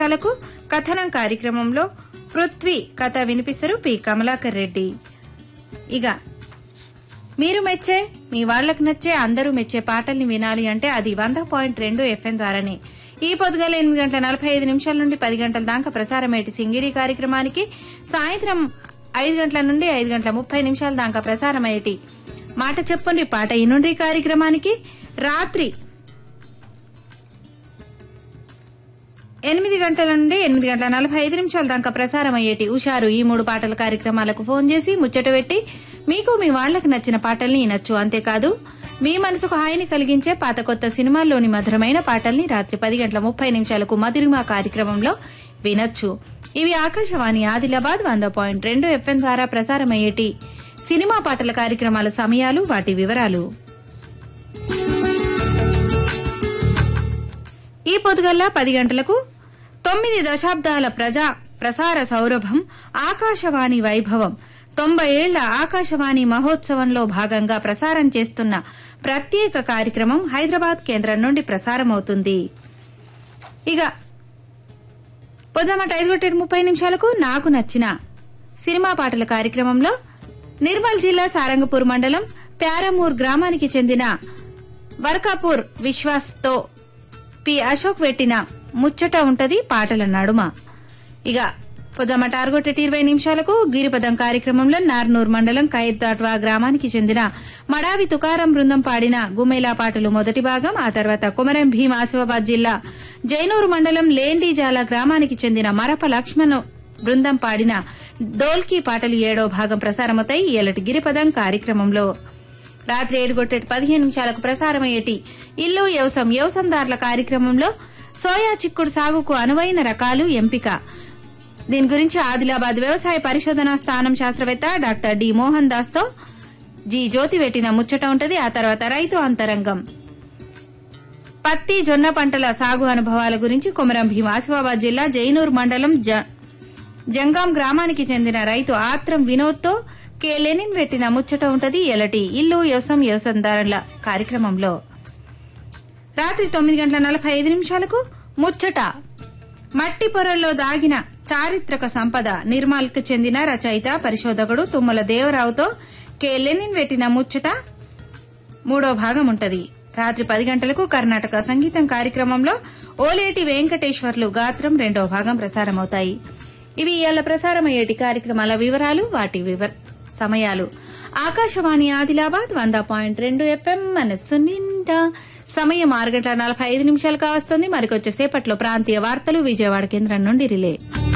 లకు కథనం కార్యక్రమంలో పృథ్వీ కథ వినిపిస్తారు పి కమలాకర్ రెడ్డి ఇక మీరు మెచ్చే మీ వాళ్లకు నచ్చే అందరూ మెచ్చే పాటల్ని వినాలి అంటే అది వంద పాయింట్ రెండు ఎఫ్ఎం ద్వారానే ఈ పొద్దుగాల ఎనిమిది గంటల నలభై ఐదు నిమిషాల నుండి పది గంటల దాకా ప్రసారమేటి సింగిరి కార్యక్రమానికి సాయంత్రం ఐదు గంటల నుండి ఐదు గంటల ముప్పై నిమిషాల దాకా ప్రసారమయ్యేటి మాట చెప్పండి పాట ఇనుండ్రి కార్యక్రమానికి రాత్రి ఎనిమిది గంటల నుండి ఎనిమిది గంటల నలభై ఐదు నిమిషాల దాకా ప్రసారం అయ్యేటి ఉషారు ఈ మూడు పాటల కార్యక్రమాలకు ఫోన్ చేసి ముచ్చట పెట్టి మీకు మీ వాళ్లకు నచ్చిన పాటల్ని వినొచ్చు అంతేకాదు మీ మనసుకు హాయిని కలిగించే పాత కొత్త సినిమాల్లోని మధురమైన పాటల్ని రాత్రి పది గంటల ముప్పై నిమిషాలకు మధురిమ కార్యక్రమంలో వినొచ్చు ఇవి ఆకాశవాణి ఆదిలాబాద్ వంద పాయింట్ రెండు ఎఫ్ఎం ద్వారా ప్రసారమయ్యేటి సినిమా పాటల కార్యక్రమాల సమయాలు వాటి వివరాలు ఈ పొద్దుగల్లా పది గంటలకు తొమ్మిది దశాబ్దాల ప్రజా ప్రసార సౌరభం ఆకాశవాణి వైభవం తొంభై ఏళ్ల ఆకాశవాణి మహోత్సవంలో భాగంగా ప్రసారం చేస్తున్న ప్రత్యేక కార్యక్రమం హైదరాబాద్ కేంద్రం నుండి ప్రసారమవుతుంది ఇక పొద్దుమట ఐదు గంటల ముప్పై నిమిషాలకు నాకు నచ్చిన సినిమా పాటల కార్యక్రమంలో నిర్మల్ జిల్లా సారంగపూర్ మండలం ప్యారమూర్ గ్రామానికి చెందిన వర్కాపూర్ విశ్వాస్తో పి అశోక్ పెట్టిన ముచ్చట ఉంటది పాటల నడుమ ఇక పొద్దుమట అరగొట్టటి ఇరవై నిమిషాలకు గిరిపదం కార్యక్రమంలో నార్నూర్ మండలం కైద్దాట్వా గ్రామానికి చెందిన మడావి తుకారం బృందం పాడిన గుమేలా పాటలు మొదటి భాగం ఆ తర్వాత కుమరం భీం ఆసిఫాబాద్ జిల్లా జైనూరు మండలం లేండిజాల గ్రామానికి చెందిన మరప లక్ష్మణ్ బృందం పాడిన డోల్కీ పాటలు ఏడో భాగం ప్రసారమవుతాయి ఎలటి గిరిపదం కార్యక్రమంలో రాత్రి ఏడు గొట్టెటి పదిహేను నిమిషాలకు ప్రసారమయ్యేటి ఇల్లు వ్యవసం వ్యవసందారుల కార్యక్రమంలో సోయా చిక్కుడు సాగుకు అనువైన రకాలు ఎంపిక దీని గురించి ఆదిలాబాద్ వ్యవసాయ పరిశోధనా స్థానం శాస్త్రవేత్త డాక్టర్ డి మోహన్ దాస్ తో జి జ్యోతి పెట్టిన ముచ్చట ఉంటది ఆ తర్వాత రైతు అంతరంగం పత్తి జొన్న పంటల సాగు అనుభవాల గురించి కొమరం భీం ఆసిఫాబాద్ జిల్లా జైనూర్ మండలం జ- జంగాం గ్రామానికి చెందిన రైతు ఆత్రం వినోద్ తో కె లెనిన్ పెట్టిన ముచ్చట ఉంటది ఎలటి ఇల్లు వ్యవసం వ్యవసందారుల కార్యక్రమంలో రాత్రి తొమ్మిది గంటల నలభై ఐదు నిమిషాలకు ముచ్చట మట్టి పొరల్లో దాగిన చారిత్రక సంపద నిర్మల్కు చెందిన రచయిత పరిశోధకుడు తుమ్మల దేవరావుతో కె లెనిన్ పెట్టిన ముచ్చట మూడో భాగం ఉంటది రాత్రి పది గంటలకు కర్ణాటక సంగీతం కార్యక్రమంలో ఓలేటి వెంకటేశ్వర్లు గాత్రం రెండో భాగం ప్రసారమవుతాయి ఇవి ఇవాళ ప్రసారమయ్యేటి కార్యక్రమాల వివరాలు వాటి వివర సమయాలు ఆకాశవాణి ఆదిలాబాద్ వంద పాయింట్ రెండు ఎఫ్ఎం మనస్సు నిండా సమయం ఆరు గంటల నలభై ఐదు నిమిషాలు కావస్తుంది మరికొచ్చే సేపట్లో ప్రాంతీయ వార్తలు విజయవాడ కేంద్రం నుండి రిలే